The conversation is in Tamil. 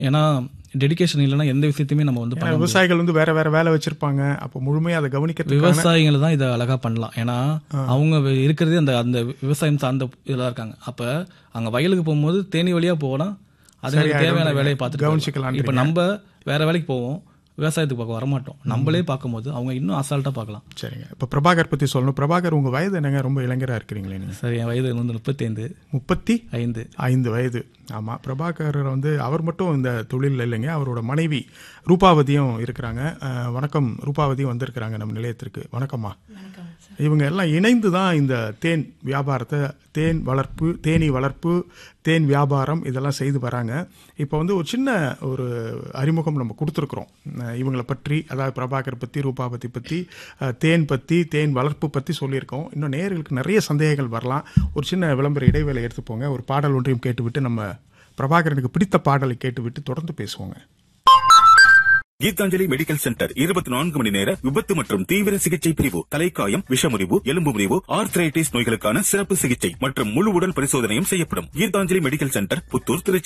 ஏன்னா டெடிகேஷன் இல்லைன்னா எந்த விஷயத்தையுமே நம்ம வந்து ஏன்னா பண்ண முடியாது. விவசாயிகள் வந்து வேற வேற வேலை வச்சிருப்பாங்க அப்போ முழுமையா அதை கவனிக்கிறதுக்கான விவசாயிகள் தான் இதை அழகா பண்ணலாம் ஏன்னா அவங்க வே- இருக்கிறதே அந்த அந்த விவசாயம் சார்ந்த இதெல்லாம் இருக்காங்க அப்ப அங்க வயலுக்கு போகும்போது தேனி வழியா போனா அதுக்கு தேவையான வேலையை பார்த்துட்டு கவனிச்சுக்கலாம் இப்ப நம்ம வேற வேலைக்கு போவோம் விவசாயத்துக்கு பார்க்க வரமாட்டோம் நம்மளே பார்க்கும்போது அவங்க இன்னும் அசால்ட்டா பார்க்கலாம் சரிங்க இப்போ பிரபாகர் பத்தி சொல்லணும் பிரபாகர் உங்க வயது என்னங்க ரொம்ப இளைஞரா இருக்கிறீங்களே நீங்க சரி என் வயது வந்து முப்பத்தைந்து முப்பத்தி ஐந்து ஐந்து வயது ஆமா பிரபாகர் வந்து அவர் மட்டும் இந்த தொழில் இல்லைங்க அவரோட மனைவி ரூபாவதியும் இருக்கிறாங்க அஹ், வணக்கம் ரூபாவதியும் வந்திருக்கிறாங்க நம்ம நிலையத்திற்கு வணக்கம்மா இவங்க எல்லாம் இணைந்து தான் இந்த தேன் வியாபாரத்தை தேன் வளர்ப்பு தேனீ வளர்ப்பு தேன் வியாபாரம் இதெல்லாம் செய்து வராங்க இப்போ வந்து ஒரு சின்ன ஒரு அறிமுகம் நம்ம கொடுத்துருக்குறோம் அஹ் இவங்களை பற்றி அதாவது பிரபாகர் பற்றி ரூபாவதி பற்றி அஹ், தேன் பற்றி தேன் வளர்ப்பு பற்றி சொல்லியிருக்கோம் இன்னும் நேயர்களுக்கு நிறைய சந்தேகங்கள் வரலாம் ஒரு சின்ன விளம்பர இடைவேளை எடுத்துப்போங்க ஒரு பாடல் ஒன்றையும் கேட்டுவிட்டு நம்ம பிரபாகரனுக்கு பிடித்த பாடலை கேட்டுவிட்டு தொடர்ந்து பேசுவோங்க கீதாஞ்சலி மெடிக்கல் சென்டர் இருபத்தி நான்கு மணி நேர விபத்து மற்றும் தீவிர சிகிச்சை பிரிவு தலைக்காயம் விஷமுறிவு எலும்பு முறிவு ஆர்த்ரைட்டிஸ் நோய்களுக்கான சிறப்பு சிகிச்சை மற்றும் முழு உடல் பரிசோதனையும் செய்யப்படும் கீதாஞ்சலி மெடிக்கல் சென்டர் புத்தூர் திருச்சி